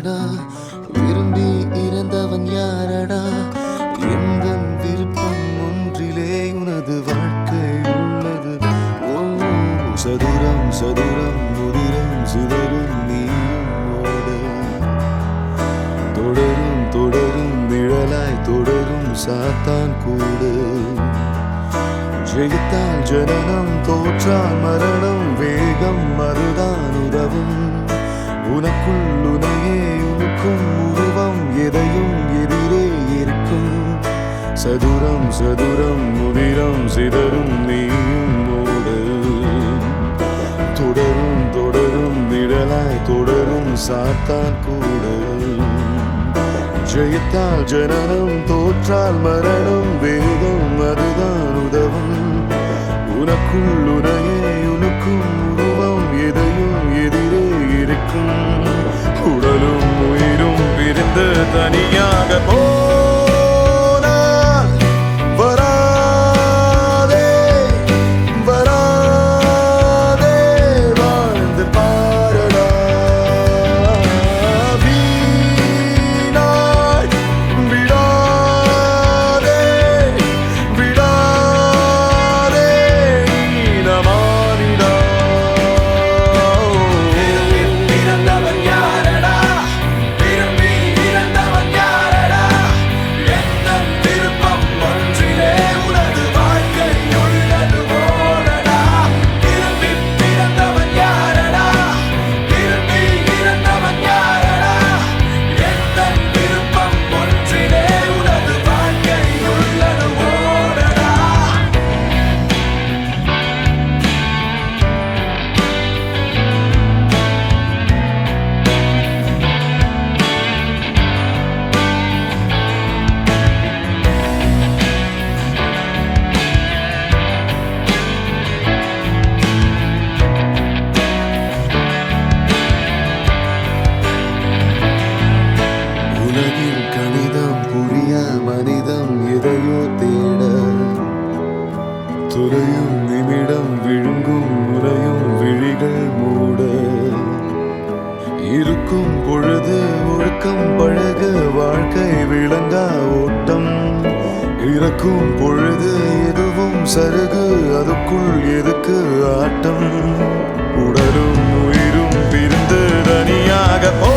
யாரடா விரும்பி இறந்தவன் யாரடா எந்த விருப்பம் ஒன்றிலே உனது வாழ்க்கை உள்ளது ஓ சதுரம் சதுரம் முதிரம் சிதறும் நீயும் ஓடு தொடரும் தொடரும் நிழலாய் தொடரும் சாத்தான் கூடு ஜெயித்தால் ஜனனம் தோற்றால் மரணம் வேகம் மறுதான் உதவும் உனக்குள் உனையே உனக்கும் உருவம் எதையும் எதிரே இருக்கும் சதுரம் சதுரம் முதிரம் சிதறும் நீயும் ஓடு தொடரும் தொடரும் நிழலாய் தொடரும் சாத்தான் கூட ஜெயித்தால் ஜனனம் தோற்றால் மரணம் வேதம் அதுதான் உதவும் உனக்குள் உனையே உனக்கும் உருவம் எதையும் எதிரே இருக்கும் உடலும் உயிரும் பிரிந்து தனியாக போனால் வராதே வராதே வாழ்ந்து பாரடா வீணாய் விடாதே விடாதே ஈனமானிடா பிறந்தவன் யாரடா விரும்பி இறந்தவன் யாரடா எந்த விருப்பம் ஒன்றிலே உனது வாழ்க்கை உள்ளது ஓடடா விரும்பி பிறந்தவன் யாரடா விரும்பி இறந்தவன் யாரடா எந்த விருப்பம் ஒன்றிலே உனது வாழ்க்கை உள்ளது ஓடடா உலகில் கணிதம் புரியா மனிதம் எதையோ தேட துறையும் நிமிடம் விழுங்கும் முறையும் விழிகள் மூட இருக்கும் பொழுது ஒழுக்கம் பழக வாழ்க்கை விளங்கா ஓட்டம் இறக்கும் பொழுது எதுவும் சருகு அதுக்குள் எதுக்கு ஆட்டம் உடலும் உயிரும் பிரிந்து தனியாக போ